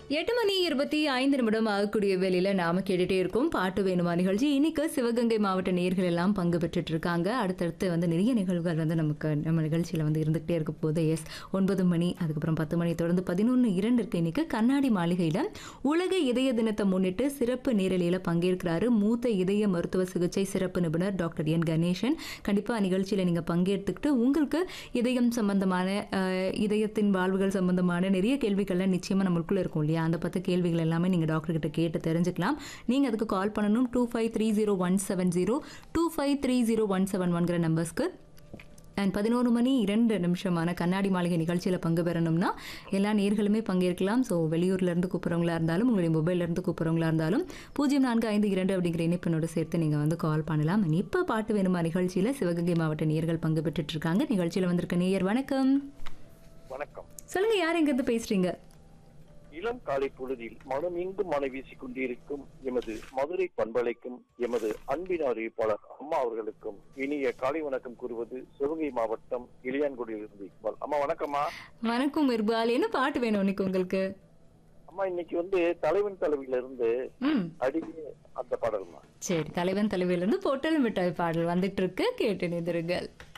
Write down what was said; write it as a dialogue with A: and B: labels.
A: எட்டு மணி இருபத்தி ஐந்து நிமிடம் ஆகக்கூடிய வேலையில நாம கேட்டுட்டே இருக்கோம் பாட்டு வேணுமா நிகழ்ச்சி இன்னைக்கு சிவகங்கை மாவட்ட நேர்கள் எல்லாம் பங்கு பெற்றுட்டு இருக்காங்க அடுத்தடுத்து வந்து நிறைய நிகழ்வுகள் வந்து நமக்கு நம்ம நிகழ்ச்சியில வந்து இருந்துகிட்டே இருக்க போது எஸ் ஒன்பது மணி அதுக்கப்புறம் பத்து மணி தொடர்ந்து பதினொன்று இரண்டு இருக்கு இன்னைக்கு கண்ணாடி மாளிகையில உலக இதய தினத்தை முன்னிட்டு சிறப்பு நேரலையில பங்கேற்கிறாரு மூத்த இதய மருத்துவ சிகிச்சை சிறப்பு நிபுணர் டாக்டர் என் கணேசன் கண்டிப்பா நிகழ்ச்சியில நீங்க பங்கேற்றுக்கிட்டு உங்களுக்கு இதயம் சம்பந்தமான அஹ், இதயத்தின் வாழ்வுகள் சம்பந்தமான நிறைய கேள்விகள்லாம் நிச்சயமா நம்மளுக்குள்ள இருக்கும் இல்லையா அந்த பத்து கேள்விகள் எல்லாமே நீங்க டாக்டர் கிட்ட கேட்டு தெரிஞ்சுக்கலாம் நீங்க அதுக்கு கால் பண்ணணும் two five three zero one seven zero two five three zero one seven ஒன்கிற நம்பர்ஸ்க்கு அண்ட் பதினோரு மணி இரண்டு நிமிஷமான கண்ணாடி மாளிகை நிகழ்ச்சியில் பங்கு பெறணும்னா எல்லா நேர்களுமே பங்கேற்கலாம் ஸோ வெளியூர்லேருந்து கூப்பிட்றவங்களா இருந்தாலும் உங்களுடைய மொபைல்லேருந்து கூப்பிட்றவங்களா இருந்தாலும் பூஜ்ஜியம் நான்கு ஐந்து இரண்டு அப்படிங்கிற இணைப்பினோடு சேர்த்து நீங்கள் வந்து கால் பண்ணலாம் And இப்போ பாட்டு வேணுமா நிகழ்ச்சியில் சிவகங்கை மாவட்ட நேர்கள் பங்கு பெற்றுட்டு இருக்காங்க நிகழ்ச்சியில் வந்திருக்க நேயர் வணக்கம்
B: வணக்கம்
A: சொல்லுங்க யார் எங்கேருந்து பேசுறீங்க
B: இளம் காலை பொழுதில் மனம் இங்கு மனை வீசிக் கொண்டிருக்கும் எமது மதுரை பண்பலைக்கும் எமது அன்பின் அறிவிப்பாளர் அம்மா அவர்களுக்கும் இனிய காலை வணக்கம் கூறுவது சிவகங்கை மாவட்டம் இளையான்குடியிலிருந்து இக்பால் அம்மா வணக்கம்மா
A: வணக்கம் இர்பால் என்ன பாட்டு வேணும் இன்னைக்கு உங்களுக்கு
B: அம்மா இன்னைக்கு வந்து தலைவன் தலைவியில இருந்து
A: ம்
B: அடியே அந்த பாடல்மா
A: சரி தலைவன் தலைவியிலிருந்து பொட்டல் மிட்டாய் பாடல் வந்துட்டு இருக்கு கேட்டு நிதிருங்கள்